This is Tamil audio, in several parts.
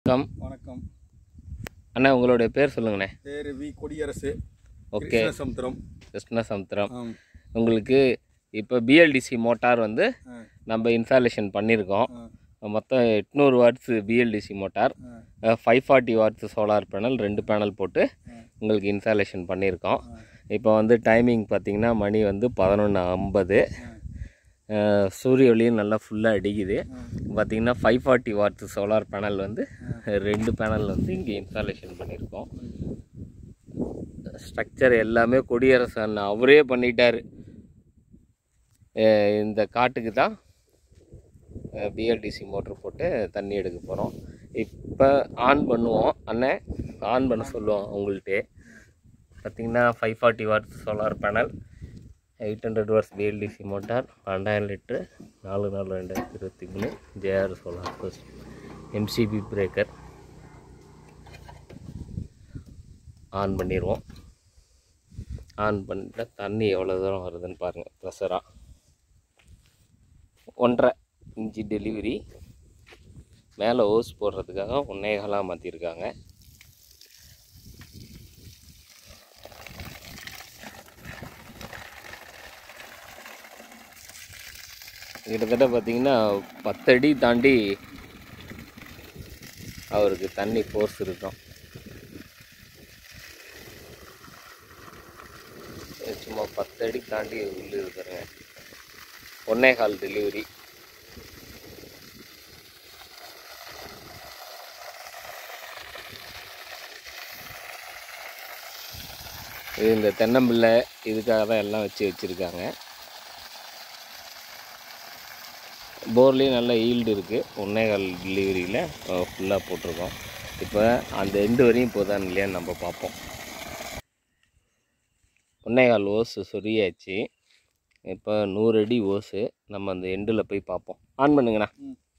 வணக்கம் வணக்கம் அண்ணா உங்களுடைய பேர் சொல்லுங்கண்ணே பேர் வி கொடியரசு ஓகே சமுத்திரம் கிருஷ்ணசமுத்திரம் உங்களுக்கு இப்போ பிஎல்டிசி மோட்டார் வந்து நம்ம இன்ஸ்டாலேஷன் பண்ணியிருக்கோம் மொத்தம் எட்நூறு watts BLDC motor five forty watts solar panel ரெண்டு பேனல் போட்டு உங்களுக்கு இன்ஸ்டாலேஷன் பண்ணியிருக்கோம் இப்போ வந்து டைமிங் பார்த்தீங்கன்னா மணி வந்து பதினொன்று ஐம்பது சூரிய ஒளியும் நல்லா ஃபுல்லாக அடிக்குது பார்த்தீங்கன்னா five forty watts solar panel வந்து ரெண்டு பேனல் வந்து இங்கே இன்ஸ்டாலேஷன் பண்ணியிருக்கோம் ஸ்ட்ரக்சர் எல்லாமே குடியரசு அண்ணன் அவரே பண்ணிட்டார் இந்த காட்டுக்கு தான் பிஎல்டிசி மோட்ரு போட்டு தண்ணி எடுக்க போகிறோம் இப்போ ஆன் பண்ணுவோம் அண்ணன் ஆன் பண்ண சொல்லுவோம் உங்கள்கிட்ட பார்த்தீங்கன்னா five forty watts solar panel eight hundred watts BLDC motor ரெண்டாயிரம் லிட்ரு நாலு நாலு ரெண்டாயிரத்தி இருபத்தி மூணு JR solar first MCB breaker on பண்ணிடுவோம் ஆன் பண்ணிட்டா தண்ணி எவ்வளோ தூரம் வருதுன்னு பாருங்கள் ப்ரெஷராக ஒன்றரை இன்ச்சு டெலிவரி மேலே ஓஸ் போடுறதுக்காக ஒன்னேகாலாக மாற்றிருக்காங்க கிட்டத்தட்ட பார்த்தீங்கன்னா பத்தடி தாண்டி அவருக்கு தண்ணி ஃபோர்ஸ் இருக்கும் சும்மா பத்தடி தாண்டி உள்ளே இருக்கிறேங்க ஒன்னே கால் டெலிவரி இது இந்த தென்னம்பிள்ளை இதுக்காக தான் எல்லாம் வச்சு வச்சுருக்காங்க போர்லேயும் நல்ல ஈல்டு இருக்குது ஒன்னே கால் டெலிவரியில் ஃபுல்லாக போட்டிருக்கோம் இப்போ அந்த எண்டு வரையும் போதான் இல்லையான்னு நம்ம பார்ப்போம் ஒன்னே கால் ஓஸு சொரியாச்சு இப்போ நூறு அடி ஓஸு நம்ம அந்த எண்டில் போய் பார்ப்போம் ஆன் பண்ணுங்கண்ணா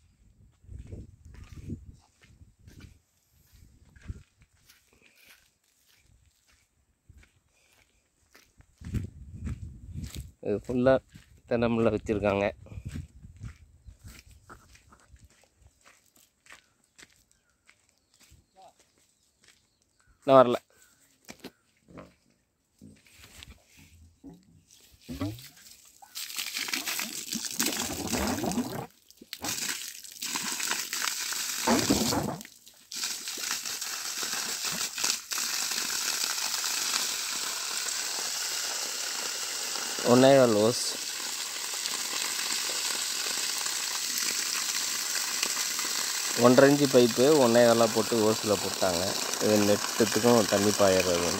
இது ஃபுல்லாக தென்னம்பிள்ளை வச்சுருக்காங்க நான் வரல ஒன்னே கால் ஓஸ் ஒன்றரை இன்ச்சு பைப்பு ஒன்றே காலாக போட்டு ஓஸில் போட்டாங்க இது நெட்டுத்துக்கும் தண்ணி பாயிடுறது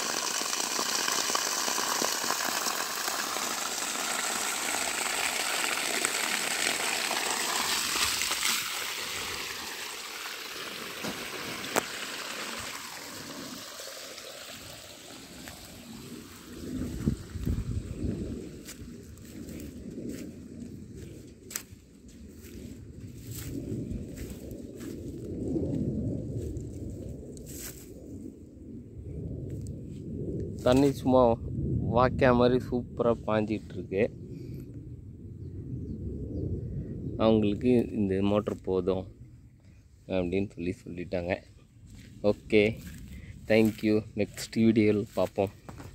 தண்ணி சும்மா வாக்கியா மாதிரி சூப்பராக பாஞ்சிட்டு இருக்கு அவங்களுக்கு இந்த மோட்ரு போதும் அப்படின்னு சொல்லி சொல்லிட்டாங்க ஓகே தேங்க்யூ நெக்ஸ்ட் வீடியோவில் பார்ப்போம்